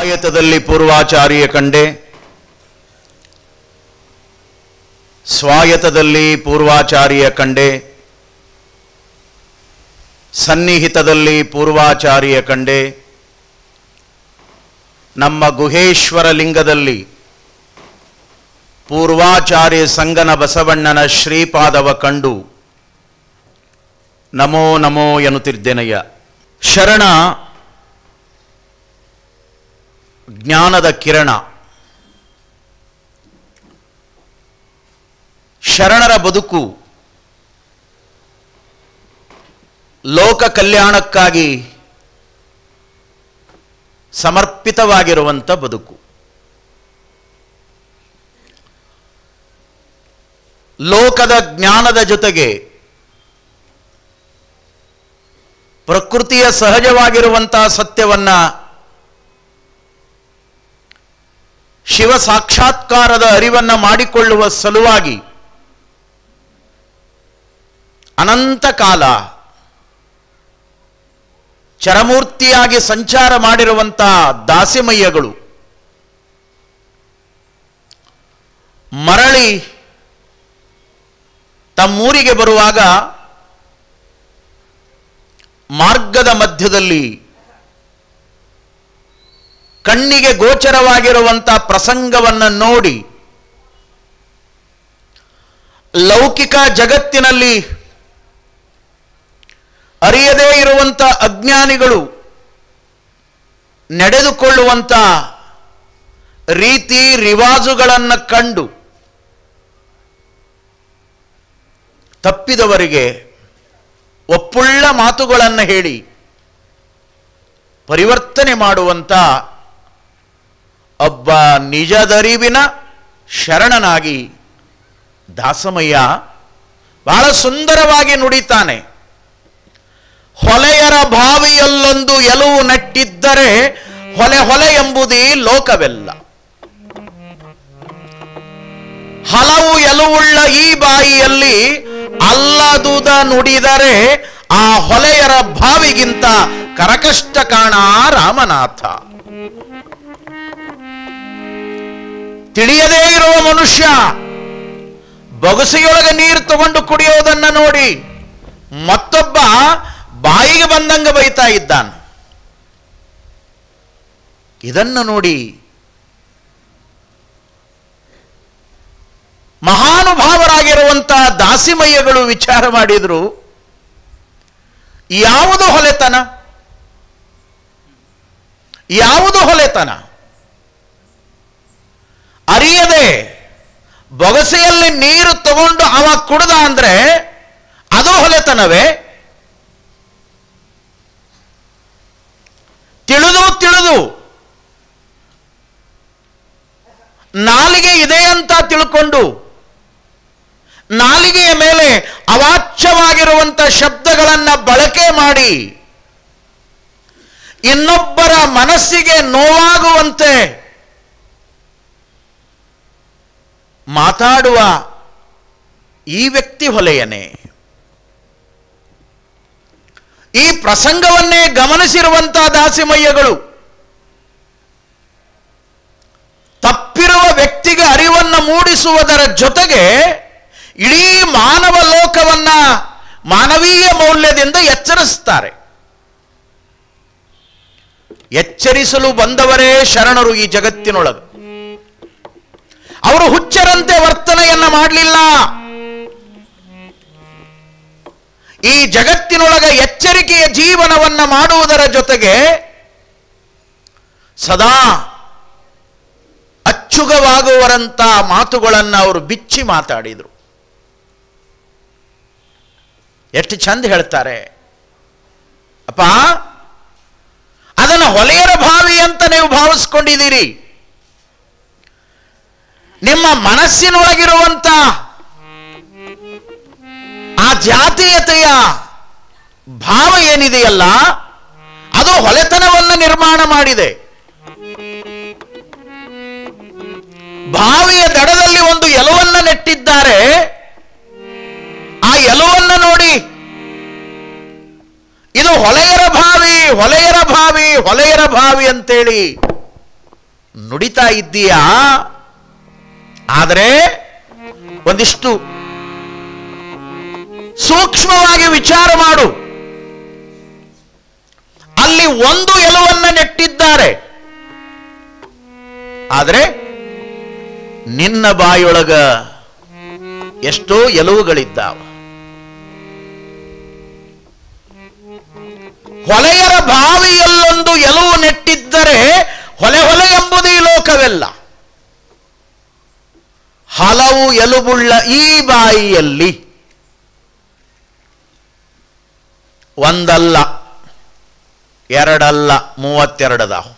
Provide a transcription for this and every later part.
ಆಯತದಲ್ಲಿ ಪೂರ್ವಾಚಾರ್ಯ ಕಂಡೆ ಸ್ವಾಯತದಲ್ಲಿ ಪೂರ್ವಾಚಾರ್ಯ ಕಂಡೆ ಸನ್ನಿಹಿತದಲ್ಲಿ ಪೂರ್ವಾಚಾರ್ಯ ಕಂಡೆ ನಮ್ಮ ಗುಹೇಶ್ವರ ಲಿಂಗದಲ್ಲಿ ಪೂರ್ವಾಚಾರ್ಯ ಸಂಗನ ಬಸವಣ್ಣನ ಶ್ರೀಪಾದವ ಕಂಡು ನಮೋ ನಮೋ ಎನ್ನುತ್ತಿದ್ದೇನಯ್ಯ ಶರಣ ಜ್ಞಾನದ ಕಿರಣ ಶರಣರ ಬದುಕು ಲೋಕ ಕಲ್ಯಾಣಕ್ಕಾಗಿ ಸಮರ್ಪಿತವಾಗಿರುವಂಥ ಬದುಕು ಲೋಕದ ಜ್ಞಾನದ ಜೊತೆಗೆ ಪ್ರಕೃತಿಯ ಸಹಜವಾಗಿರುವಂತಹ ಸತ್ಯವನ್ನ ಶಿವ ಸಾಕ್ಷಾತ್ಕಾರದ ಅರಿವನ್ನ ಮಾಡಿಕೊಳ್ಳುವ ಸಲುವಾಗಿ ಅನಂತ ಕಾಲ ಚರಮೂರ್ತಿಯಾಗಿ ಸಂಚಾರ ಮಾಡಿರುವಂಥ ದಾಸಿಮಯ್ಯಗಳು ಮರಳಿ ತಮ್ಮೂರಿಗೆ ಬರುವಾಗ ಮಾರ್ಗದ ಮಧ್ಯದಲ್ಲಿ ಕಣ್ಣಿಗೆ ಗೋಚರವಾಗಿರುವಂಥ ಪ್ರಸಂಗವನ್ನು ನೋಡಿ ಲೌಕಿಕ ಜಗತ್ತಿನಲ್ಲಿ ಅರಿಯದೇ ಇರುವಂಥ ಅಜ್ಞಾನಿಗಳು ನಡೆದುಕೊಳ್ಳುವಂಥ ರೀತಿ ರಿವಾಜುಗಳನ್ನು ಕಂಡು ತಪ್ಪಿದವರಿಗೆ ಒಪ್ಪುಳ್ಳ ಮಾತುಗಳನ್ನು ಹೇಳಿ ಪರಿವರ್ತನೆ ಮಾಡುವಂಥ ಒಬ್ಬ ನಿಜದರಿವಿನ ಶರಣನಾಗಿ ದಾಸಮಯ್ಯ ಬಹಳ ಸುಂದರವಾಗಿ ನುಡಿತಾನೆ ಹೊಲೆಯರ ಬಾವಿಯಲ್ಲೊಂದು ಎಲುವು ನೆಟ್ಟಿದ್ದರೆ ಹೊಲೆ ಹೊಲೆ ಎಂಬುದೀ ಲೋಕವೆಲ್ಲ ಹಲವು ಎಲುವುಳ್ಳ ಈ ಬಾಯಿಯಲ್ಲಿ ಅಲ್ಲದುದ ನುಡಿದರೆ ಆ ಹೊಲೆಯರ ಬಾವಿಗಿಂತ ಕರಕಷ್ಟ ಕಾಣ ರಾಮನಾಥ ತಿಳಿಯದೇ ಇರುವ ಮನುಷ್ಯ ಬೊಗಸೆಯೊಳಗೆ ನೀರು ತಗೊಂಡು ಕುಡಿಯೋದನ್ನ ನೋಡಿ ಮತ್ತೊಬ್ಬ ಬಾಯಿಗೆ ಬಂದಂಗ ಬೈತಾ ಇದ್ದಾನೆ ಇದನ್ನು ನೋಡಿ ಮಹಾನುಭಾವರಾಗಿರುವಂತಹ ದಾಸಿಮಯ್ಯಗಳು ವಿಚಾರ ಮಾಡಿದ್ರು ಯಾವುದು ಹೊಲೆತನ ಯಾವುದು ಹೊಲೆತನ ಅರಿಯದೆ ಬೊಗಸೆಯಲ್ಲಿ ನೀರು ತಗೊಂಡು ಅವ ಕುಡ್ದ ಅಂದ್ರೆ ಅದು ಹೊಲೆತನವೇ ತಿಳಿದು ತಿಳಿದು ನಾಲಿಗೆ ಇದೆ ಅಂತ ತಿಳ್ಕೊಂಡು ನಾಲಿಗೆಯ ಮೇಲೆ ಅವಾಚ್ಯವಾಗಿರುವಂಥ ಶಬ್ದಗಳನ್ನು ಬಳಕೆ ಮಾಡಿ ಇನ್ನೊಬ್ಬರ ಮನಸ್ಸಿಗೆ ನೋವಾಗುವಂತೆ ಮಾತಾಡುವ ಈ ವ್ಯಕ್ತಿ ಹೊಲೆಯನೇ ಈ ಪ್ರಸಂಗವನ್ನೇ ಗಮನಿಸಿರುವಂತಹ ದಾಸಿಮಯ್ಯಗಳು ತಪ್ಪಿರುವ ವ್ಯಕ್ತಿಗೆ ಅರಿವನ್ನು ಮೂಡಿಸುವುದರ ಜೊತೆಗೆ ಇಡೀ ಮಾನವ ಲೋಕವನ್ನ ಮಾನವೀಯ ಮೌಲ್ಯದಿಂದ ಎಚ್ಚರಿಸ್ತಾರೆ ಎಚ್ಚರಿಸಲು ಬಂದವರೇ ಶರಣರು ಈ ಜಗತ್ತಿನೊಳಗೆ ಅವರು ಹುಚ್ಚರಂತೆ ವರ್ತನೆಯನ್ನ ಮಾಡಲಿಲ್ಲ ಈ ಜಗತ್ತಿನೊಳಗೆ ಎಚ್ಚರಿಕೆಯ ಜೀವನವನ್ನ ಮಾಡುವುದರ ಜೊತೆಗೆ ಸದಾ ಅಚ್ಚುಗವಾಗುವರಂತ ಮಾತುಗಳನ್ನು ಅವರು ಬಿಚ್ಚಿ ಮಾತಾಡಿದರು ಎಷ್ಟು ಚಂದ ಹೇಳ್ತಾರೆ ಅಪ್ಪ ಅದನ್ನು ಹೊಲೆಯರ ಭಾವಿ ಅಂತ ನೀವು ಭಾವಿಸ್ಕೊಂಡಿದ್ದೀರಿ ನಿಮ್ಮ ಮನಸ್ಸಿನೊಳಗಿರುವಂತ ಆ ಜಾತೀಯತೆಯ ಭಾವ ಏನಿದೆಯಲ್ಲ ಅದು ಹೊಲೆತನವನ್ನು ನಿರ್ಮಾಣ ಮಾಡಿದೆ ಬಾವಿಯ ದಡದಲ್ಲಿ ಒಂದು ಎಲುವನ್ನ ನೆಟ್ಟಿದ್ದಾರೆ ಆ ಎಲುವನ್ನ ನೋಡಿ ಇದು ಹೊಲೆಯರ ಬಾವಿ ಹೊಲೆಯರ ಬಾವಿ ಹೊಲೆಯರ ಬಾವಿ ಅಂತೇಳಿ ನುಡಿತಾ ಇದ್ದೀಯಾ ಆದರೆ ಒಂದಿಷ್ಟು ಸೂಕ್ಷ್ಮವಾಗಿ ವಿಚಾರ ಮಾಡು ಅಲ್ಲಿ ಒಂದು ಎಲುವನ್ನ ನೆಟ್ಟಿದ್ದಾರೆ ಆದರೆ ನಿನ್ನ ಬಾಯೊಳಗ ಎಷ್ಟೋ ಎಲುವುಗಳಿದ್ದಾವ ಹೊಲೆಯರ ಬಾವಿಯಲ್ಲೊಂದು ಎಲುವು ನೆಟ್ಟಿದ್ದರೆ ಹೊಲೆ ಹೊಲೆ ಎಂಬುದು ಈ ಲೋಕವೆಲ್ಲ ಹಲವು ಎಲುಬುಳ್ಳ ಈ ಬಾಯಿಯಲ್ಲಿ ಒಂದಲ್ಲ ಎರಡಲ್ಲ ಮೂವತ್ತೆರಡದಾವು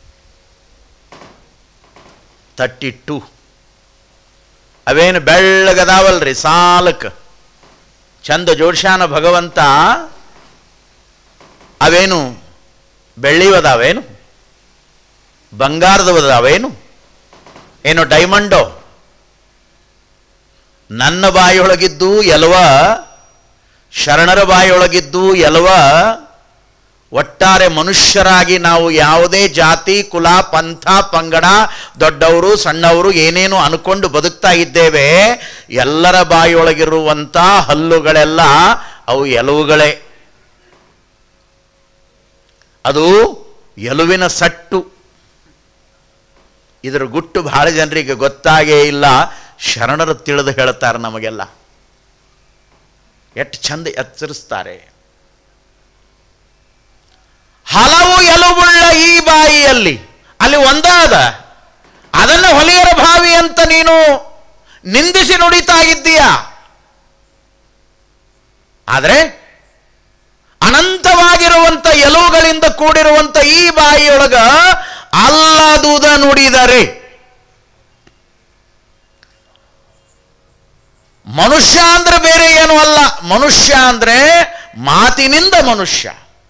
ತರ್ಟಿ ಟು ಅವೇನು ಬೆಳ್ಳಗದಾವಲ್ರಿ ಸಾಲಕ್ಕೆ ಚಂದ ಜೋಡ್ಸ್ಯಾನ ಭಗವಂತ ಅವೇನು ಬೆಳ್ಳಿವದಾವೇನು ಬಂಗಾರದವದಾವೇನು ಏನು ಡೈಮಂಡೋ ನನ್ನ ಬಾಯಿಯೊಳಗಿದ್ದು ಎಲವ ಶರಣರ ಬಾಯಿಯೊಳಗಿದ್ದು ಎಲವ ಒಟ್ಟಾರೆ ಮನುಷ್ಯರಾಗಿ ನಾವು ಯಾವುದೇ ಜಾತಿ ಕುಲ ಪಂಥ ಪಂಗಡ ದೊಡ್ಡವರು ಸಣ್ಣವರು ಏನೇನು ಅನ್ಕೊಂಡು ಬದುಕ್ತಾ ಇದ್ದೇವೆ ಎಲ್ಲರ ಬಾಯಿಯೊಳಗಿರುವಂಥ ಹಲ್ಲುಗಳೆಲ್ಲ ಅವು ಎಲುವುಗಳೇ ಅದು ಎಲುವಿನ ಸಟ್ಟು ಇದರ ಗುಟ್ಟು ಬಹಳ ಜನರಿಗೆ ಗೊತ್ತಾಗೇ ಇಲ್ಲ ಶರಣರು ತಿಳಿದು ಹೇಳ್ತಾರೆ ನಮಗೆಲ್ಲ ಎಷ್ಟು ಚಂದ ಎಚ್ಚರಿಸ್ತಾರೆ ಹಲವು ಎಲುಬುಳ್ಳ ಈ ಬಾಯಿಯಲ್ಲಿ ಅಲ್ಲಿ ಒಂದಾದ ಅದನ್ನು ಹೊಲಿಯರ ಭಾವಿ ಅಂತ ನೀನು ನಿಂದಿಸಿ ನುಡಿತಾ ಇದ್ದೀಯ ಆದರೆ ಅನಂತವಾಗಿರುವಂತ ಎಲುವುಗಳಿಂದ ಕೂಡಿರುವಂತ ಈ ಬಾಯಿಯೊಳಗ ಅಲ್ಲದುದ ನುಡಿದರೆ ಮನುಷ್ಯ ಅಂದ್ರೆ ಬೇರೆ ಏನು ಅಲ್ಲ ಮನುಷ್ಯ ಅಂದ್ರೆ ಮಾತಿನಿಂದ ಮನುಷ್ಯ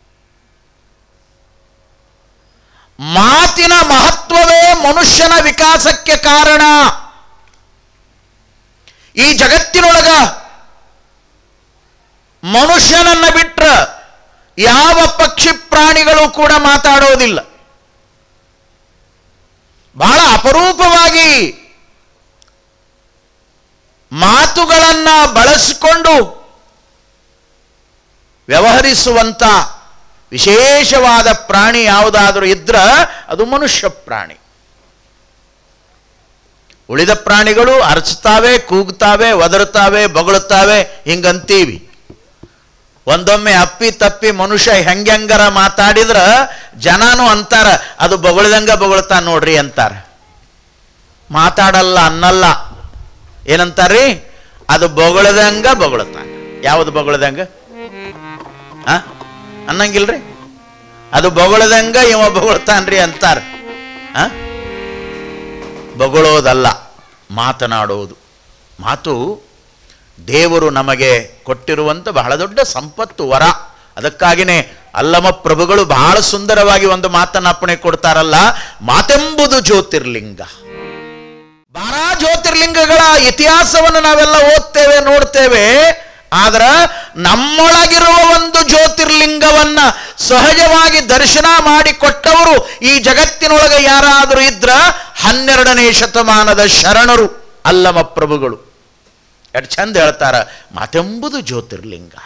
ಮಾತಿನ ಮಹತ್ವವೇ ಮನುಷ್ಯನ ವಿಕಾಸಕ್ಕೆ ಕಾರಣ ಈ ಜಗತ್ತಿನೊಳಗ ಮನುಷ್ಯನನ್ನ ಬಿಟ್ರ ಯಾವ ಪಕ್ಷಿ ಪ್ರಾಣಿಗಳು ಕೂಡ ಮಾತಾಡೋದಿಲ್ಲ ಬಹಳ ಅಪರೂಪವಾಗಿ ಮಾತುಗಳನ್ನ ಬಳಸಿಕೊಂಡು ವ್ಯವಹರಿಸುವಂತ ವಿಶೇಷವಾದ ಪ್ರಾಣಿ ಯಾವುದಾದ್ರೂ ಇದ್ರ ಅದು ಮನುಷ್ಯ ಪ್ರಾಣಿ ಉಳಿದ ಪ್ರಾಣಿಗಳು ಅರಚ್ತಾವೆ ಕೂಗ್ತಾವೆ ಒದರುತ್ತಾವೆ ಬೊಗಳುತ್ತಾವೆ ಹಿಂಗಂತೀವಿ ಒಂದೊಮ್ಮೆ ಅಪ್ಪಿ ತಪ್ಪಿ ಮನುಷ್ಯ ಹೆಂಗೆಂಗರ ಮಾತಾಡಿದ್ರ ಜನನು ಅಂತಾರ ಅದು ಬೊಗಳ್ದಂಗ ಬೊಗಳ್ತಾ ನೋಡ್ರಿ ಅಂತಾರ ಮಾತಾಡಲ್ಲ ಅನ್ನಲ್ಲ ಏನಂತಾರ್ರಿ ಅದು ಬೊಗಳದಂಗ ಬೊಗಳ್ತಾನ ಯಾವುದು ಬೊಗಳದಂಗ ಆ ಅನ್ನಂಗಿಲ್ರಿ ಅದು ಬೊಗಳದಂಗ ಇವ ಬೊಗಳ್ತಾನ್ರಿ ಅಂತಾರ ಆ ಬೊಗಳೋದಲ್ಲ ಮಾತನಾಡೋದು ಮಾತು ದೇವರು ನಮಗೆ ಕೊಟ್ಟಿರುವಂಥ ಬಹಳ ದೊಡ್ಡ ಸಂಪತ್ತು ವರ ಅದಕ್ಕಾಗಿನೇ ಅಲ್ಲಮ ಪ್ರಭುಗಳು ಬಹಳ ಸುಂದರವಾಗಿ ಒಂದು ಮಾತನ್ನ ಅಪ್ಪಣೆ ಕೊಡ್ತಾರಲ್ಲ ಮಾತೆಂಬುದು ಜ್ಯೋತಿರ್ಲಿಂಗ ಬಾರಾ ಜ್ಯೋತಿರ್ಲಿಂಗಗಳ ಇತಿಹಾಸವನ್ನು ನಾವೆಲ್ಲ ಓದ್ತೇವೆ ನೋಡ್ತೇವೆ ಆದ್ರ ನಮ್ಮೊಳಗಿರುವ ಒಂದು ಜ್ಯೋತಿರ್ಲಿಂಗವನ್ನ ಸಹಜವಾಗಿ ದರ್ಶನ ಮಾಡಿ ಕೊಟ್ಟವರು ಈ ಜಗತ್ತಿನೊಳಗೆ ಯಾರಾದರೂ ಇದ್ರ ಹನ್ನೆರಡನೇ ಶತಮಾನದ ಶರಣರು ಅಲ್ಲಮ ಪ್ರಭುಗಳು ಎಷ್ಟು ಚಂದ ಹೇಳ್ತಾರ ಮಾತೆಂಬುದು ಜ್ಯೋತಿರ್ಲಿಂಗ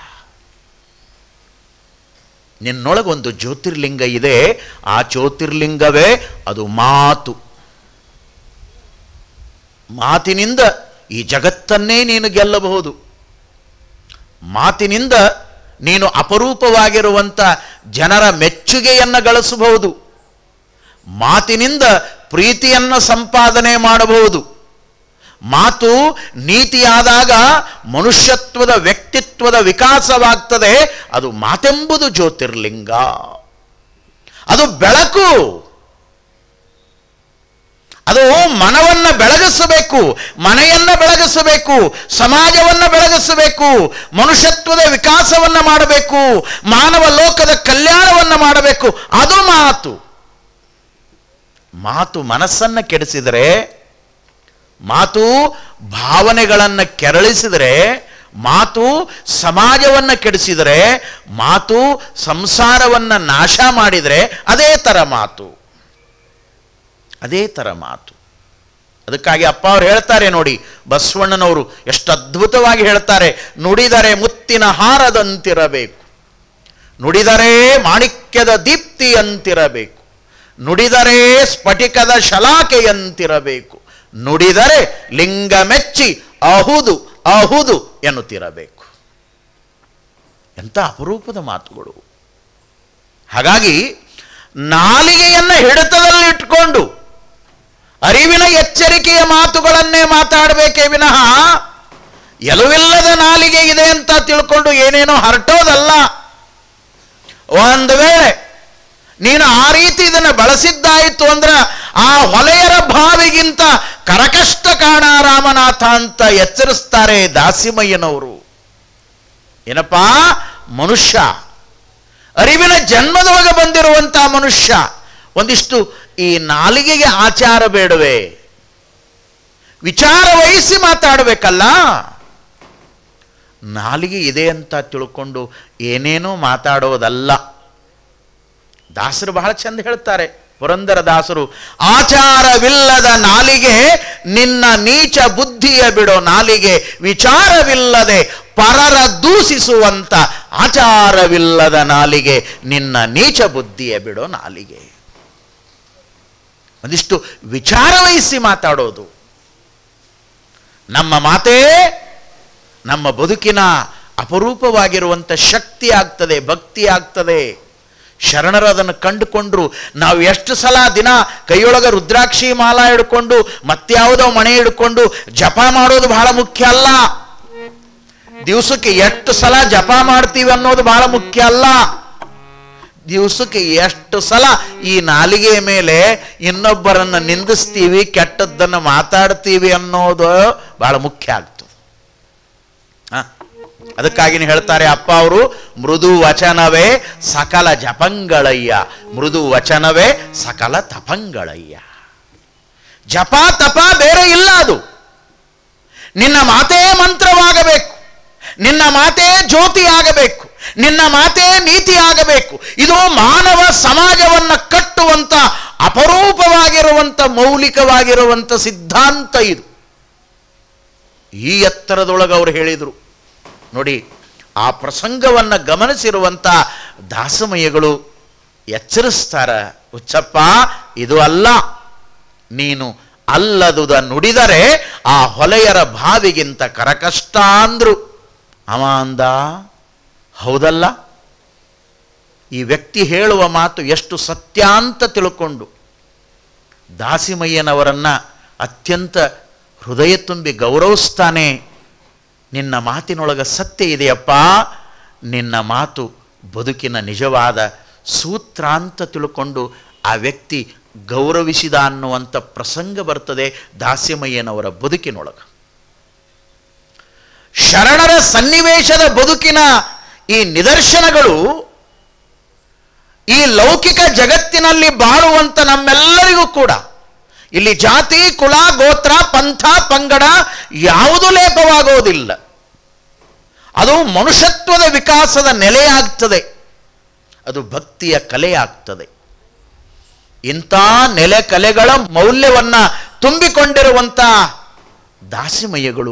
ನಿನ್ನೊಳಗೊಂದು ಜ್ಯೋತಿರ್ಲಿಂಗ ಇದೆ ಆ ಜ್ಯೋತಿರ್ಲಿಂಗವೇ ಅದು ಮಾತು ಮಾತಿನಿಂದ ಈ ಜಗತ್ತನ್ನೇ ನೀನು ಗೆಲ್ಲಬಹುದು ಮಾತಿನಿಂದ ನೀನು ಅಪರೂಪವಾಗಿರುವಂಥ ಜನರ ಮೆಚ್ಚುಗೆಯನ್ನು ಗಳಿಸಬಹುದು ಮಾತಿನಿಂದ ಪ್ರೀತಿಯನ್ನು ಸಂಪಾದನೆ ಮಾಡಬಹುದು ಮಾತು ನೀತಿಯಾದಾಗ ಮನುಷ್ಯತ್ವದ ವ್ಯಕ್ತಿತ್ವದ ವಿಕಾಸವಾಗ್ತದೆ ಅದು ಮಾತೆಂಬುದು ಜ್ಯೋತಿರ್ಲಿಂಗ ಅದು ಬೆಳಕು ಅದು ಮನವನ್ನ ಬೆಳಗಿಸಬೇಕು ಮನೆಯನ್ನ ಬೆಳಗಿಸಬೇಕು ಸಮಾಜವನ್ನ ಬೆಳಗಿಸಬೇಕು ಮನುಷ್ಯತ್ವದ ವಿಕಾಸವನ್ನ ಮಾಡಬೇಕು ಮಾನವ ಲೋಕದ ಕಲ್ಯಾಣವನ್ನ ಮಾಡಬೇಕು ಅದು ಮಾತು ಮಾತು ಮನಸ್ಸನ್ನ ಕೆಡಿಸಿದರೆ ಮಾತು ಭಾವನೆಗಳನ್ನು ಕೆರಳಿಸಿದರೆ ಮಾತು ಸಮಾಜವನ್ನು ಕೆಡಿಸಿದರೆ ಮಾತು ಸಂಸಾರವನ್ನು ನಾಶ ಮಾಡಿದರೆ ಅದೇ ಥರ ಮಾತು ಅದೇ ಥರ ಮಾತು ಅದಕ್ಕಾಗಿ ಅಪ್ಪ ಅವ್ರು ಹೇಳ್ತಾರೆ ನೋಡಿ ಬಸವಣ್ಣನವರು ಎಷ್ಟು ಅದ್ಭುತವಾಗಿ ಹೇಳ್ತಾರೆ ನುಡಿದರೆ ಮುತ್ತಿನ ಹಾರದಂತಿರಬೇಕು ನುಡಿದರೆ ಮಾಣಿಕ್ಯದ ದೀಪ್ತಿಯಂತಿರಬೇಕು ನುಡಿದರೆ ಸ್ಫಟಿಕದ ಶಲಾಕೆಯಂತಿರಬೇಕು ನುಡಿದರೆ ಲಿಂಗ ಮೆಚ್ಚಿ ಅಹುದು ಅಹುದು ಎನ್ನುತ್ತಿರಬೇಕು ಎಂಥ ಅಪರೂಪದ ಮಾತುಗಳು ಹಾಗಾಗಿ ನಾಲಿಗೆಯನ್ನು ಹಿಡಿತದಲ್ಲಿಟ್ಕೊಂಡು ಅರಿವಿನ ಎಚ್ಚರಿಕೆಯ ಮಾತುಗಳನ್ನೇ ಮಾತಾಡಬೇಕೇ ವಿನಃ ಎಲುವಿಲ್ಲದ ನಾಲಿಗೆ ಇದೆ ಅಂತ ತಿಳ್ಕೊಂಡು ಏನೇನೋ ಹರಟೋದಲ್ಲ ಒಂದು ವೇಳೆ ನೀನು ಆ ರೀತಿ ಇದನ್ನು ಬಳಸಿದ್ದಾಯಿತು ಅಂದ್ರೆ ಆ ಹೊಲೆಯರ ಭಾವಿಗಿಂತ ಕರಕಷ್ಟ ಕಾಣ ರಾಮನಾಥ ಅಂತ ಎಚ್ಚರಿಸ್ತಾರೆ ದಾಸಿಮಯ್ಯನವರು ಏನಪ್ಪಾ ಮನುಷ್ಯ ಅರಿವಿನ ಜನ್ಮದೊಳಗೆ ಬಂದಿರುವಂಥ ಮನುಷ್ಯ ಒಂದಿಷ್ಟು ಈ ನಾಲಿಗೆಗೆ ಆಚಾರ ಬೇಡವೇ ವಿಚಾರ ವಹಿಸಿ ಮಾತಾಡಬೇಕಲ್ಲ ನಾಲಿಗೆ ಇದೆ ಅಂತ ತಿಳ್ಕೊಂಡು ಏನೇನೋ ಮಾತಾಡೋದಲ್ಲ ದಾಸರು ಬಹಳ ಚಂದ ಹೇಳ್ತಾರೆ ಪುರಂದರ ದಾಸರು ಆಚಾರವಿಲ್ಲದ ನಾಲಿಗೆ ನಿನ್ನ ನೀಚ ಬುದ್ಧಿಯ ಬಿಡೋ ನಾಲಿಗೆ ವಿಚಾರವಿಲ್ಲದೆ ಪರರ ದೂಷಿಸುವಂತ ಆಚಾರವಿಲ್ಲದ ನಾಲಿಗೆ ನಿನ್ನ ನೀಚ ಬುದ್ಧಿಯ ಬಿಡೋ ನಾಲಿಗೆ ಒಂದಿಷ್ಟು ವಿಚಾರ ವಹಿಸಿ ಮಾತಾಡೋದು ನಮ್ಮ ಮಾತೇ ನಮ್ಮ ಬದುಕಿನ ಅಪರೂಪವಾಗಿರುವಂಥ ಶಕ್ತಿ ಆಗ್ತದೆ ಭಕ್ತಿ ಆಗ್ತದೆ ಶರಣರು ಅದನ್ನು ಕಂಡುಕೊಂಡ್ರು ನಾವು ಎಷ್ಟು ಸಲ ದಿನ ಕೈಯೊಳಗೆ ರುದ್ರಾಕ್ಷಿ ಮಾಲ ಹಿಡ್ಕೊಂಡು ಮತ್ಯಾವುದೋ ಮಣೆ ಹಿಡ್ಕೊಂಡು ಜಪ ಮಾಡೋದು ಬಹಳ ಮುಖ್ಯ ಅಲ್ಲ ದಿವಸಕ್ಕೆ ಎಷ್ಟು ಸಲ ಜಪ ಮಾಡ್ತೀವಿ ಅನ್ನೋದು ಬಹಳ ಮುಖ್ಯ ಅಲ್ಲ ದಿವಸಕ್ಕೆ ಎಷ್ಟು ಸಲ ಈ ನಾಲಿಗೆಯ ಮೇಲೆ ಇನ್ನೊಬ್ಬರನ್ನು ನಿಂದಿಸ್ತೀವಿ ಕೆಟ್ಟದ್ದನ್ನು ಮಾತಾಡ್ತೀವಿ ಅನ್ನೋದು ಬಹಳ ಮುಖ್ಯ ಆಗ್ತದೆ ಹ? ಅದಕ್ಕಾಗಿನೇ ಹೇಳ್ತಾರೆ ಅಪ್ಪ ಅವರು ಮೃದು ವಚನವೇ ಸಕಲ ಜಪಂಗಳಯ್ಯ ಮೃದು ವಚನವೇ ಸಕಲ ತಪಂಗಳಯ್ಯ ಜಪ ತಪ ಬೇರೆ ಇಲ್ಲ ಅದು ನಿನ್ನ ಮಾತೇ ಮಂತ್ರವಾಗಬೇಕು ನಿನ್ನ ಮಾತೇ ಜ್ಯೋತಿ ಆಗಬೇಕು ನಿನ್ನ ಮಾತೇ ನೀತಿ ಆಗಬೇಕು ಇದು ಮಾನವ ಸಮಾಜವನ್ನು ಕಟ್ಟುವಂತ ಅಪರೂಪವಾಗಿರುವಂಥ ಮೌಲಿಕವಾಗಿರುವಂಥ ಸಿದ್ಧಾಂತ ಇದು ಈ ಎತ್ತರದೊಳಗೆ ಅವರು ಹೇಳಿದರು ನೋಡಿ ಆ ಪ್ರಸಂಗವನ್ನು ಗಮನಿಸಿರುವಂಥ ದಾಸಮಯಗಳು ಎಚ್ಚರಿಸ್ತಾರ ಹುಚ್ಚಪ್ಪ ಇದು ಅಲ್ಲ ನೀನು ಅಲ್ಲದುದ ನುಡಿದರೆ ಆ ಹೊಲೆಯರ ಭಾವಿಗಿಂತ ಕರಕಷ್ಟ ಅಂದ್ರು ಅವ ಅಂದ ಹೌದಲ್ಲ ಈ ವ್ಯಕ್ತಿ ಹೇಳುವ ಮಾತು ಎಷ್ಟು ಸತ್ಯ ಅಂತ ತಿಳ್ಕೊಂಡು ದಾಸಿಮಯ್ಯನವರನ್ನ ಅತ್ಯಂತ ಹೃದಯ ತುಂಬಿ ಗೌರವಿಸ್ತಾನೆ ನಿನ್ನ ಮಾತಿನೊಳಗ ಸತ್ಯ ಇದೆಯಪ್ಪ ನಿನ್ನ ಮಾತು ಬದುಕಿನ ನಿಜವಾದ ಸೂತ್ರ ಅಂತ ತಿಳ್ಕೊಂಡು ಆ ವ್ಯಕ್ತಿ ಗೌರವಿಸಿದ ಅನ್ನುವಂಥ ಪ್ರಸಂಗ ಬರ್ತದೆ ದಾಸ್ಯಮಯ್ಯನವರ ಬದುಕಿನೊಳಗೆ ಶರಣರ ಸನ್ನಿವೇಶದ ಬದುಕಿನ ಈ ನಿದರ್ಶನಗಳು ಈ ಲೌಕಿಕ ಜಗತ್ತಿನಲ್ಲಿ ಬಾಳುವಂತ ನಮ್ಮೆಲ್ಲರಿಗೂ ಕೂಡ ಇಲ್ಲಿ ಜಾತಿ ಕುಲ ಗೋತ್ರ ಪಂಥ ಪಂಗಡ ಯಾವುದು ಲೇಪವಾಗೋದಿಲ್ಲ ಅದು ಮನುಷ್ಯತ್ವದ ವಿಕಾಸದ ನೆಲೆಯಾಗ್ತದೆ ಅದು ಭಕ್ತಿಯ ಕಲೆಯಾಗ್ತದೆ ಇಂಥ ನೆಲೆ ಕಲೆಗಳ ಮೌಲ್ಯವನ್ನ ತುಂಬಿಕೊಂಡಿರುವಂಥ ದಾಸಿಮಯಗಳು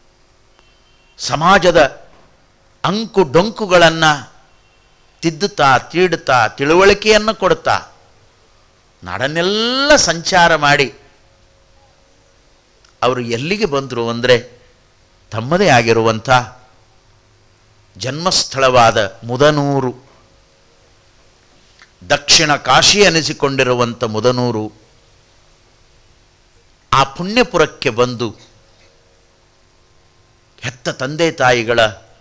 ಸಮಾಜದ ಅಂಕು ಡೊಂಕುಗಳನ್ನು ತಿದ್ದುತ್ತಾ ತೀಡುತ್ತಾ ತಿಳುವಳಿಕೆಯನ್ನು ಕೊಡುತ್ತಾ ನಾಡನ್ನೆಲ್ಲ ಸಂಚಾರ ಮಾಡಿ ಅವರು ಎಲ್ಲಿಗೆ ಬಂದರು ಅಂದರೆ ತಮ್ಮದೇ ಆಗಿರುವಂಥ ಜನ್ಮಸ್ಥಳವಾದ ಮುದನೂರು ದಕ್ಷಿಣ ಕಾಶಿ ಅನಿಸಿಕೊಂಡಿರುವಂಥ ಮುದನೂರು ಆ ಪುಣ್ಯಪುರಕ್ಕೆ ಬಂದು ಹೆತ್ತ ತಂದೆ ತಾಯಿಗಳ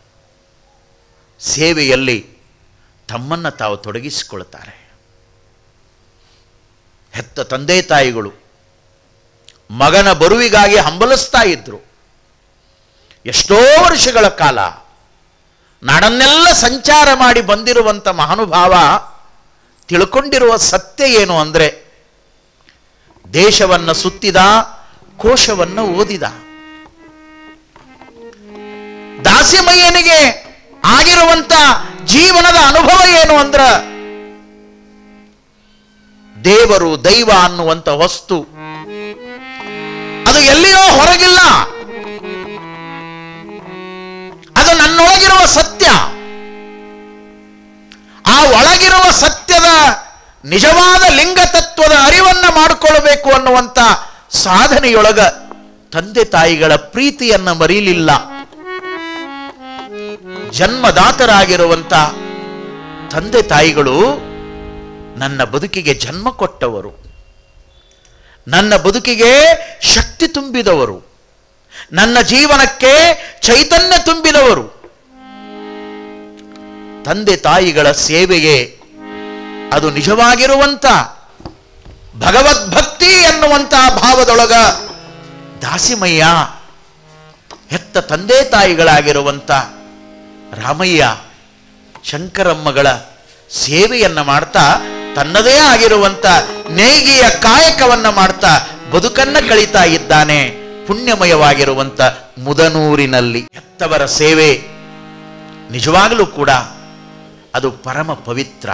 ಸೇವೆಯಲ್ಲಿ ತಮ್ಮನ್ನು ತಾವು ತೊಡಗಿಸಿಕೊಳ್ತಾರೆ ಹೆತ್ತ ತಂದೆ ತಾಯಿಗಳು ಮಗನ ಬರುವಿಗಾಗಿ ಹಂಬಲಿಸ್ತಾ ಇದ್ರು ಎಷ್ಟೋ ವರ್ಷಗಳ ಕಾಲ ನಾಡನ್ನೆಲ್ಲ ಸಂಚಾರ ಮಾಡಿ ಬಂದಿರುವಂಥ ಮಹಾನುಭಾವ ತಿಳ್ಕೊಂಡಿರುವ ಸತ್ಯ ಏನು ಅಂದರೆ ದೇಶವನ್ನು ಸುತ್ತಿದ ಕೋಶವನ್ನು ಓದಿದ ದಾಸ್ಯಮಯ್ಯನಿಗೆ ಆಗಿರುವಂತ ಜೀವನದ ಅನುಭವ ಏನು ಅಂದ್ರ ದೇವರು ದೈವ ಅನ್ನುವಂಥ ವಸ್ತು ಅದು ಎಲ್ಲಿಯೋ ಹೊರಗಿಲ್ಲ ಅದು ನನ್ನೊಳಗಿರುವ ಸತ್ಯ ಆ ಒಳಗಿರುವ ಸತ್ಯದ ನಿಜವಾದ ಲಿಂಗ ತತ್ವದ ಅರಿವನ್ನ ಮಾಡಿಕೊಳ್ಳಬೇಕು ಅನ್ನುವಂಥ ಸಾಧನೆಯೊಳಗ ತಂದೆ ತಾಯಿಗಳ ಪ್ರೀತಿಯನ್ನ ಮರೀಲಿಲ್ಲ ಜನ್ಮದಾತರಾಗಿರುವಂತ ತಂದೆ ತಾಯಿಗಳು ನನ್ನ ಬದುಕಿಗೆ ಜನ್ಮ ಕೊಟ್ಟವರು ನನ್ನ ಬದುಕಿಗೆ ಶಕ್ತಿ ತುಂಬಿದವರು ನನ್ನ ಜೀವನಕ್ಕೆ ಚೈತನ್ಯ ತುಂಬಿದವರು ತಂದೆ ತಾಯಿಗಳ ಸೇವೆಗೆ ಅದು ನಿಜವಾಗಿರುವಂತ ಭಗವದ್ಭಕ್ತಿ ಎನ್ನುವಂತ ಭಾವದೊಳಗ ದಾಸಿಮಯ್ಯ ಹೆತ್ತ ತಂದೆ ತಾಯಿಗಳಾಗಿರುವಂತ ರಾಮಯ್ಯ ಶಂಕರಮ್ಮಗಳ ಸೇವೆಯನ್ನ ಮಾಡ್ತಾ ತನ್ನದೇ ಆಗಿರುವಂತ ನೇಗಿಯ ಕಾಯಕವನ್ನ ಮಾಡ್ತಾ ಬದುಕನ್ನ ಕಳೀತಾ ಇದ್ದಾನೆ ಪುಣ್ಯಮಯವಾಗಿರುವಂತ ಮುದನೂರಿನಲ್ಲಿ ಹೆತ್ತವರ ಸೇವೆ ನಿಜವಾಗಲೂ ಕೂಡ ಅದು ಪರಮ ಪವಿತ್ರ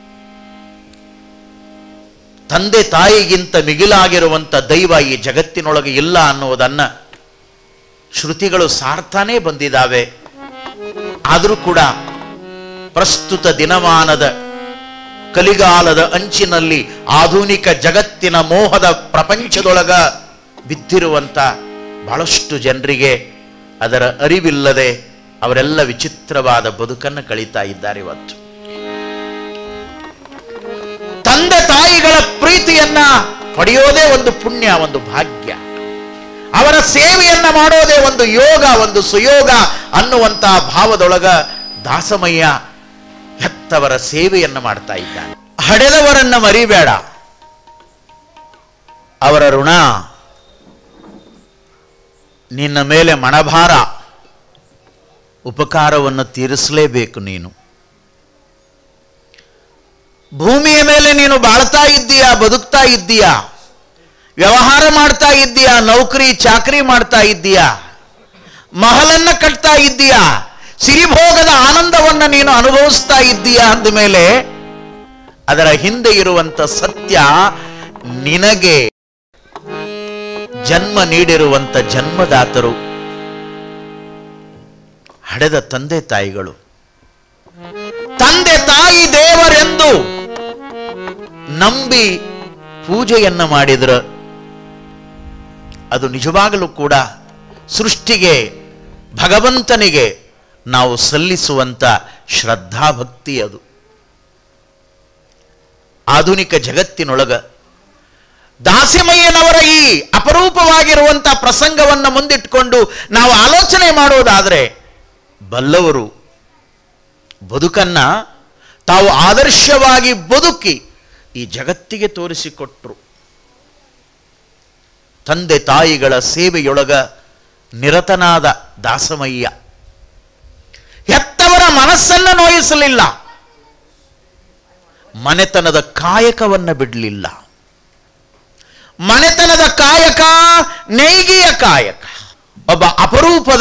ತಂದೆ ತಾಯಿಗಿಂತ ಮಿಗಿಲಾಗಿರುವಂಥ ದೈವ ಈ ಜಗತ್ತಿನೊಳಗೆ ಇಲ್ಲ ಅನ್ನುವುದನ್ನ ಶ್ರುತಿಗಳು ಸಾರ್ತಾನೇ ಬಂದಿದ್ದಾವೆ ಆದರೂ ಕೂಡ ಪ್ರಸ್ತುತ ದಿನಮಾನದ ಕಲಿಗಾಲದ ಅಂಚಿನಲ್ಲಿ ಆಧುನಿಕ ಜಗತ್ತಿನ ಮೋಹದ ಪ್ರಪಂಚದೊಳಗ ಬಿದ್ದಿರುವಂಥ ಬಹಳಷ್ಟು ಜನರಿಗೆ ಅದರ ಅರಿವಿಲ್ಲದೆ ಅವರೆಲ್ಲ ವಿಚಿತ್ರವಾದ ಬದುಕನ್ನು ಕಳೀತಾ ಇದ್ದಾರೆ ಇವತ್ತು ತಂದೆ ತಾಯಿಗಳ ಪ್ರೀತಿಯನ್ನ ಪಡೆಯೋದೇ ಒಂದು ಪುಣ್ಯ ಒಂದು ಭಾಗ್ಯ ಅವರ ಸೇವೆಯನ್ನ ಮಾಡೋದೇ ಒಂದು ಯೋಗ ಒಂದು ಸುಯೋಗ ಅನ್ನುವಂತ ಭಾವದೊಳಗ ದಾಸಮಯ್ಯ ಹೆತ್ತವರ ಸೇವೆಯನ್ನ ಮಾಡ್ತಾ ಇದ್ದಾನೆ ಹಡೆದವರನ್ನ ಮರಿಬೇಡ ಅವರ ಋಣ ನಿನ್ನ ಮೇಲೆ ಮಣಭಾರ ಉಪಕಾರವನ್ನು ತೀರಿಸಲೇಬೇಕು ನೀನು ಭೂಮಿಯ ಮೇಲೆ ನೀನು ಬಾಳ್ತಾ ಇದ್ದೀಯಾ ಬದುಕ್ತಾ ಇದ್ದೀಯಾ ವ್ಯವಹಾರ ಮಾಡ್ತಾ ಇದ್ದೀಯಾ ನೌಕರಿ ಚಾಕರಿ ಮಾಡ್ತಾ ಇದ್ದೀಯಾ ಮಹಲನ್ನ ಕಟ್ತಾ ಇದ್ದೀಯಾ ಸಿರಿಭೋಗದ ಆನಂದವನ್ನ ನೀನು ಅನುಭವಿಸ್ತಾ ಇದ್ದೀಯಾ ಅಂದ ಮೇಲೆ ಅದರ ಹಿಂದೆ ಇರುವಂತ ಸತ್ಯ ನಿನಗೆ ಜನ್ಮ ನೀಡಿರುವಂತ ಜನ್ಮದಾತರು ಹಡೆದ ತಂದೆ ತಾಯಿಗಳು ತಂದೆ ತಾಯಿ ದೇವರೆಂದು ನಂಬಿ ಪೂಜೆಯನ್ನ ಮಾಡಿದ್ರ ಅದು ನಿಜವಾಗಲೂ ಕೂಡ ಸೃಷ್ಟಿಗೆ ಭಗವಂತನಿಗೆ ನಾವು ಸಲ್ಲಿಸುವಂತ ಶ್ರದ್ಧಾಭಕ್ತಿ ಅದು ಆಧುನಿಕ ಜಗತ್ತಿನೊಳಗ ದಾಸಿಮಯ್ಯನವರ ಈ ಅಪರೂಪವಾಗಿರುವಂಥ ಪ್ರಸಂಗವನ್ನು ಮುಂದಿಟ್ಕೊಂಡು ನಾವು ಆಲೋಚನೆ ಮಾಡೋದಾದರೆ ಬಲ್ಲವರು ಬದುಕನ್ನ ತಾವು ಆದರ್ಶವಾಗಿ ಬದುಕಿ ಈ ಜಗತ್ತಿಗೆ ತೋರಿಸಿಕೊಟ್ರು ತಂದೆ ತಾಯಿಗಳ ಸೇವೆಯೊಳಗ ನಿರತನಾದ ದಾಸಮಯ್ಯ ಹೆತ್ತವರ ಮನಸ್ಸನ್ನ ನೋಯಿಸಲಿಲ್ಲ ಮನೆತನದ ಕಾಯಕವನ್ನ ಬಿಡಲಿಲ್ಲ ಮನೆತನದ ಕಾಯಕ ನೇಯ್ಗಿಯ ಕಾಯಕ ಒಬ್ಬ ಅಪರೂಪದ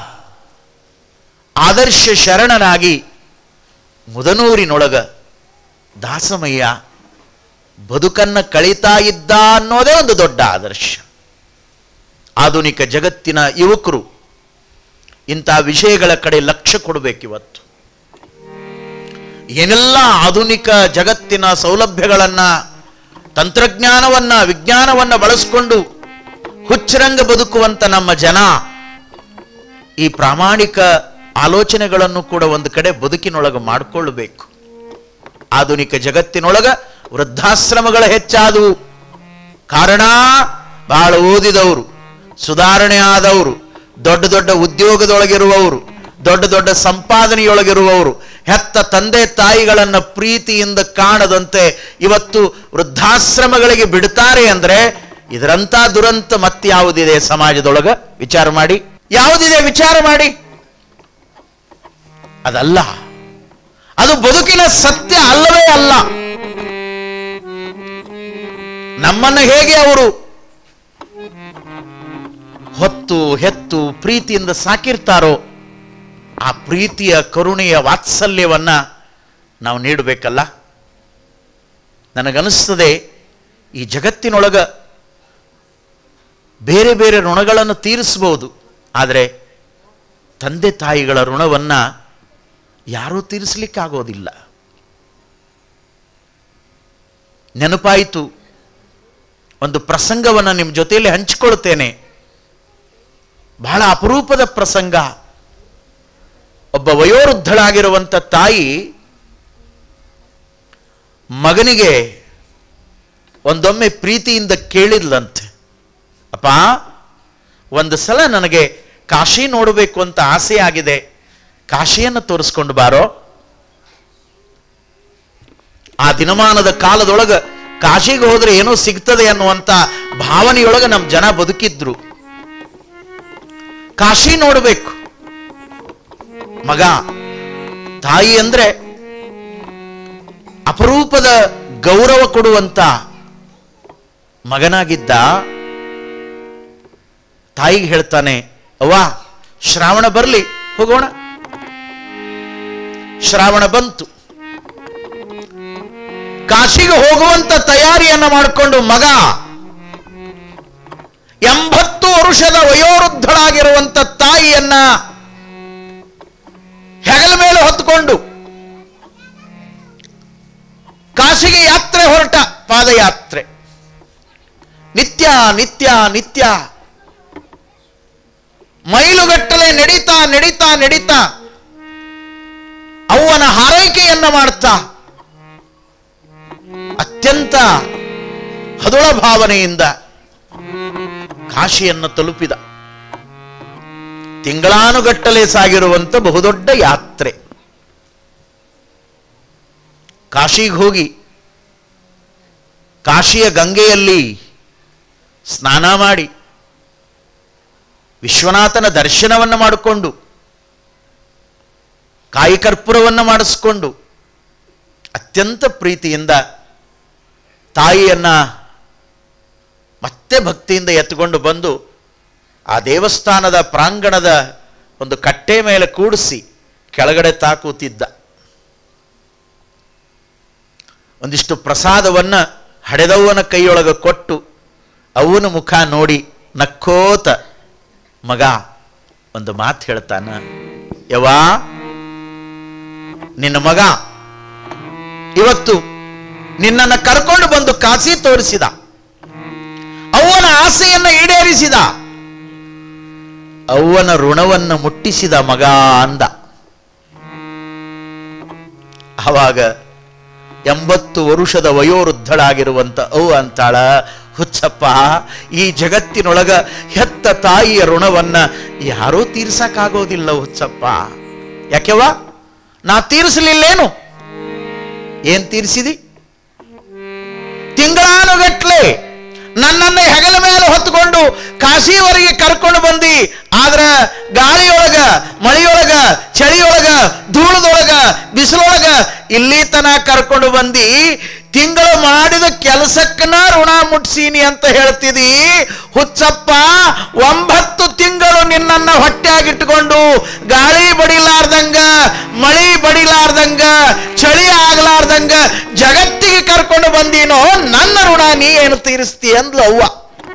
ಆದರ್ಶ ಶರಣನಾಗಿ ಮುದನೂರಿನೊಳಗ ದಾಸಮಯ್ಯ ಬದುಕನ್ನ ಕಳೀತಾ ಇದ್ದ ಅನ್ನೋದೇ ಒಂದು ದೊಡ್ಡ ಆದರ್ಶ ಆಧುನಿಕ ಜಗತ್ತಿನ ಯುವಕರು ಇಂಥ ವಿಷಯಗಳ ಕಡೆ ಲಕ್ಷ್ಯ ಕೊಡಬೇಕಿವತ್ತು ಏನೆಲ್ಲ ಆಧುನಿಕ ಜಗತ್ತಿನ ಸೌಲಭ್ಯಗಳನ್ನ ತಂತ್ರಜ್ಞಾನವನ್ನ ವಿಜ್ಞಾನವನ್ನ ಬಳಸಿಕೊಂಡು ಹುಚ್ಚರಂಗ ಬದುಕುವಂತ ನಮ್ಮ ಜನ ಈ ಪ್ರಾಮಾಣಿಕ ಆಲೋಚನೆಗಳನ್ನು ಕೂಡ ಒಂದು ಕಡೆ ಬದುಕಿನೊಳಗೆ ಮಾಡಿಕೊಳ್ಳಬೇಕು ಆಧುನಿಕ ಜಗತ್ತಿನೊಳಗ ವೃದ್ಧಾಶ್ರಮಗಳ ಹೆಚ್ಚಾದವು ಕಾರಣ ಬಹಳ ಓದಿದವರು ಸುಧಾರಣೆ ಆದವರು ದೊಡ್ಡ ದೊಡ್ಡ ಉದ್ಯೋಗದೊಳಗಿರುವವರು ದೊಡ್ಡ ದೊಡ್ಡ ಸಂಪಾದನೆಯೊಳಗಿರುವವರು ಹೆತ್ತ ತಂದೆ ತಾಯಿಗಳನ್ನ ಪ್ರೀತಿಯಿಂದ ಕಾಣದಂತೆ ಇವತ್ತು ವೃದ್ಧಾಶ್ರಮಗಳಿಗೆ ಬಿಡ್ತಾರೆ ಅಂದ್ರೆ ಇದರಂತ ದುರಂತ ಮತ್ಯಾವುದಿದೆ ಸಮಾಜದೊಳಗ ವಿಚಾರ ಮಾಡಿ ಯಾವುದಿದೆ ವಿಚಾರ ಮಾಡಿ ಅದಲ್ಲ ಅದು ಬದುಕಿನ ಸತ್ಯ ಅಲ್ಲವೇ ಅಲ್ಲ ನಮ್ಮನ್ನ ಹೇಗೆ ಅವರು ಹೊತ್ತು ಹೆತ್ತು ಪ್ರೀತಿಯಿಂದ ಸಾಕಿರ್ತಾರೋ ಆ ಪ್ರೀತಿಯ ಕರುಣೆಯ ವಾತ್ಸಲ್ಯವನ್ನ ನಾವು ನೀಡಬೇಕಲ್ಲ ನನಗನ್ನಿಸ್ತದೆ ಈ ಜಗತ್ತಿನೊಳಗ ಬೇರೆ ಬೇರೆ ಋಣಗಳನ್ನು ತೀರಿಸ್ಬೋದು ಆದರೆ ತಂದೆ ತಾಯಿಗಳ ಋಣವನ್ನು ಯಾರೂ ತೀರಿಸಲಿಕ್ಕಾಗೋದಿಲ್ಲ ನೆನಪಾಯಿತು ಒಂದು ಪ್ರಸಂಗವನ್ನು ನಿಮ್ಮ ಜೊತೆಯಲ್ಲಿ ಹಂಚಿಕೊಳ್ತೇನೆ ಬಹಳ ಅಪರೂಪದ ಪ್ರಸಂಗ ಒಬ್ಬ ವಯೋವೃದ್ಧಳಾಗಿರುವಂಥ ತಾಯಿ ಮಗನಿಗೆ ಒಂದೊಮ್ಮೆ ಪ್ರೀತಿಯಿಂದ ಕೇಳಿದ್ಲಂತೆ ಅಪ್ಪ ಒಂದು ಸಲ ನನಗೆ ಕಾಶಿ ನೋಡಬೇಕು ಅಂತ ಆಸೆ ಆಗಿದೆ ಕಾಶಿಯನ್ನು ತೋರಿಸ್ಕೊಂಡು ಬಾರೋ ಆ ದಿನಮಾನದ ಕಾಲದೊಳಗ ಕಾಶಿಗೆ ಹೋದ್ರೆ ಏನೋ ಸಿಗ್ತದೆ ಅನ್ನುವಂಥ ಭಾವನೆಯೊಳಗೆ ನಮ್ಮ ಜನ ಬದುಕಿದ್ರು ಕಾಶಿ ನೋಡಬೇಕು ಮಗ ತಾಯಿ ಅಂದ್ರೆ ಅಪರೂಪದ ಗೌರವ ಕೊಡುವಂತ ಮಗನಾಗಿದ್ದ ತಾಯಿಗೆ ಹೇಳ್ತಾನೆ ಅವ್ವ ಶ್ರಾವಣ ಬರಲಿ ಹೋಗೋಣ ಶ್ರಾವಣ ಬಂತು ಕಾಶಿಗೆ ಹೋಗುವಂತ ತಯಾರಿಯನ್ನ ಮಾಡಿಕೊಂಡು ಮಗ ಎಂಬತ್ತು ವರುಷದ ವಯೋವೃದ್ಧಳಾಗಿರುವಂತ ತಾಯಿಯನ್ನ ಹೆಗಲ ಮೇಲೆ ಹೊತ್ತುಕೊಂಡು ಕಾಶಿಗೆ ಯಾತ್ರೆ ಹೊರಟ ಪಾದಯಾತ್ರೆ ನಿತ್ಯ ನಿತ್ಯ ನಿತ್ಯ ಮೈಲುಗಟ್ಟಲೆ ನಡೀತಾ ನಡೀತಾ ನಡೀತಾ ಅವನ ಹಾರೈಕೆಯನ್ನ ಮಾಡ್ತಾ ಅತ್ಯಂತ ಹದುಳ ಭಾವನೆಯಿಂದ ಕಾಶಿಯನ್ನು ತಲುಪಿದ ತಿಂಗಳಾನುಗಟ್ಟಲೆ ಸಾಗಿರುವಂತ ಬಹುದೊಡ್ಡ ಯಾತ್ರೆ ಕಾಶಿಗೆ ಹೋಗಿ ಕಾಶಿಯ ಗಂಗೆಯಲ್ಲಿ ಸ್ನಾನ ಮಾಡಿ ವಿಶ್ವನಾಥನ ದರ್ಶನವನ್ನು ಮಾಡಿಕೊಂಡು ಕಾಯಿ ಕರ್ಪೂರವನ್ನು ಮಾಡಿಸ್ಕೊಂಡು ಅತ್ಯಂತ ಪ್ರೀತಿಯಿಂದ ತಾಯಿಯನ್ನ ಮತ್ತೆ ಭಕ್ತಿಯಿಂದ ಎತ್ಕೊಂಡು ಬಂದು ಆ ದೇವಸ್ಥಾನದ ಪ್ರಾಂಗಣದ ಒಂದು ಕಟ್ಟೆ ಮೇಲೆ ಕೂಡಿಸಿ ಕೆಳಗಡೆ ತಾಕೂತಿದ್ದ ಒಂದಿಷ್ಟು ಪ್ರಸಾದವನ್ನ ಹಡೆದವ್ವನ ಕೈಯೊಳಗ ಕೊಟ್ಟು ಅವನ ಮುಖ ನೋಡಿ ನಕ್ಕೋತ ಮಗ ಒಂದು ಮಾತು ಹೇಳ್ತಾನ ಯವಾ ನಿನ್ನ ಮಗ ಇವತ್ತು ನಿನ್ನನ್ನು ಕರ್ಕೊಂಡು ಬಂದು ಕಾಸಿ ತೋರಿಸಿದ ಅವನ ಆಸೆಯನ್ನ ಈಡೇರಿಸಿದ ಅವನ ಋಣವನ್ನು ಮುಟ್ಟಿಸಿದ ಮಗ ಅಂದ ಆವಾಗ ಎಂಬತ್ತು ವರುಷದ ವಯೋವೃದ್ಧಳಾಗಿರುವಂತ ಅವು ಅಂತಾಳ ಹುಚ್ಚಪ್ಪ ಈ ಜಗತ್ತಿನೊಳಗ ಹೆತ್ತ ತಾಯಿಯ ಋಣವನ್ನ ಯಾರೂ ತೀರ್ಸಕ್ಕಾಗೋದಿಲ್ಲ ಹುಚ್ಚಪ್ಪ ಯಾಕೆವಾ ನಾ ತೀರಿಸಲಿಲ್ಲೇನು ಏನ್ ತೀರಿಸಿದಿ ತಿಂಗಳಾನುಗಟ್ಲೆ ನನ್ನನ್ನು ಹೆಗಲ ಮೇಲೆ ಹೊತ್ತುಕೊಂಡು ಕಾಶಿವರೆಗೆ ಕರ್ಕೊಂಡು ಬಂದಿ ಆದ್ರ ಗಾಳಿಯೊಳಗ ಮಳೆಯೊಳಗ ಚಳಿಯೊಳಗ ಧೂಳದೊಳಗ ಬಿಸಿಲೊಳಗ ಇಲ್ಲಿ ತನ ಕರ್ಕೊಂಡು ಬಂದಿ ತಿಂಗಳು ಮಾಡಿದ ಕೆಲಸಕ್ಕನ ಋಣ ಮುಟ್ಸೀನಿ ಅಂತ ಹೇಳ್ತಿದಿ ಹುಚ್ಚಪ್ಪ ಒಂಬತ್ತು ತಿಂಗಳು ನಿನ್ನನ್ನ ಹೊಟ್ಟೆಯಾಗಿಟ್ಟುಕೊಂಡು ಗಾಳಿ ಬಡಿಲಾರ್ದಂಗ ಮಳಿ ಬಡಿಲಾರ್ದಂಗ ಚಳಿ ಆಗ್ಲಾರ್ದಂಗ ಜಗತ್ತಿಗೆ ಕರ್ಕೊಂಡು ಬಂದೀನೋ ನನ್ನ ಋಣ ನೀ ಏನು ತೀರಿಸ್ತಿ ಅಂದ್ಲು ಅವ್ವ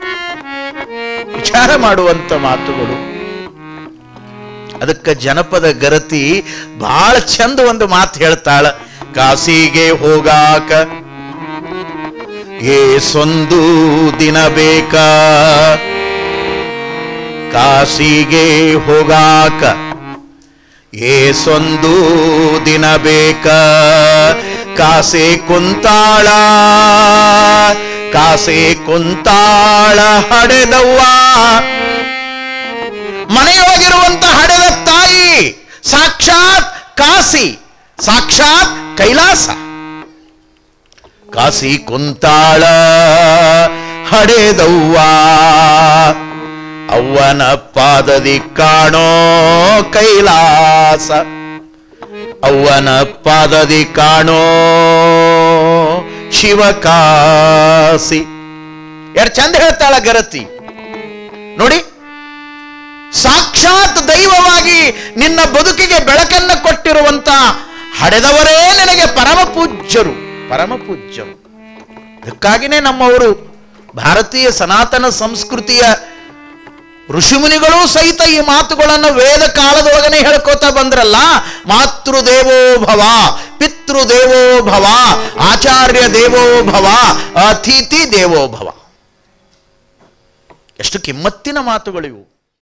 ವಿಚಾರ ಮಾಡುವಂತ ಮಾತುಗಳು ಅದಕ್ಕೆ ಜನಪದ ಗರತಿ ಬಹಳ ಚಂದ ಒಂದು ಮಾತು ಹೇಳ್ತಾಳ ಕಾಸಿಗೆ ಹೋಗಾಕ ಏಸೊಂದು ದಿನ ಬೇಕ ಕಾಸಿಗೆ ಹೋಗಾಕ ಏಸೊಂದು ದಿನ ಬೇಕ ಕಾಸೆ ಕುಂತಾಳ ಕಾಸೆ ಕುಂತಾಳ ಹಡೆದವ್ವ ಮನೆಯೊಳಗಿರುವಂತ ಹಡೆದ ತಾಯಿ ಸಾಕ್ಷಾತ್ ಕಾಸಿ ಸಾಕ್ಷಾತ್ ಕೈಲಾಸ ಕಾಸಿ ಕುಂತಾಳ ಹಡೆದವ್ವ ಅವ್ವನ ಪಾದದಿ ಕಾಣೋ ಕೈಲಾಸ ಅವ್ವನ ಪಾದದಿ ಕಾಣೋ ಶಿವಕಾಸಿ ಯಾರು ಚಂದ ಹೇಳ್ತಾಳ ಗರತಿ ನೋಡಿ ಸಾಕ್ಷಾತ್ ದೈವವಾಗಿ ನಿನ್ನ ಬದುಕಿಗೆ ಬೆಳಕನ್ನು ಕೊಟ್ಟಿರುವಂತ ಹಡೆದವರೇ ನಿನಗೆ ಪರಮ ಪೂಜ್ಯರು ಪರಮ ಪೂಜ್ಯರು ಅದಕ್ಕಾಗಿಯೇ ನಮ್ಮವರು ಭಾರತೀಯ ಸನಾತನ ಸಂಸ್ಕೃತಿಯ ಋಷಿಮುನಿಗಳೂ ಸಹಿತ ಈ ಮಾತುಗಳನ್ನು ವೇದ ಕಾಲದೊಳಗನೆ ಹೇಳ್ಕೋತಾ ಬಂದ್ರಲ್ಲ ಮಾತೃದೇವೋ ಭವ ಪಿತೃದೇವೋ ಭವ ಆಚಾರ್ಯ ದೇವೋ ಭವ ಅತಿಥಿ ದೇವೋ ಭವ ಎಷ್ಟು ಕಿಮ್ಮತ್ತಿನ ಮಾತುಗಳಿವು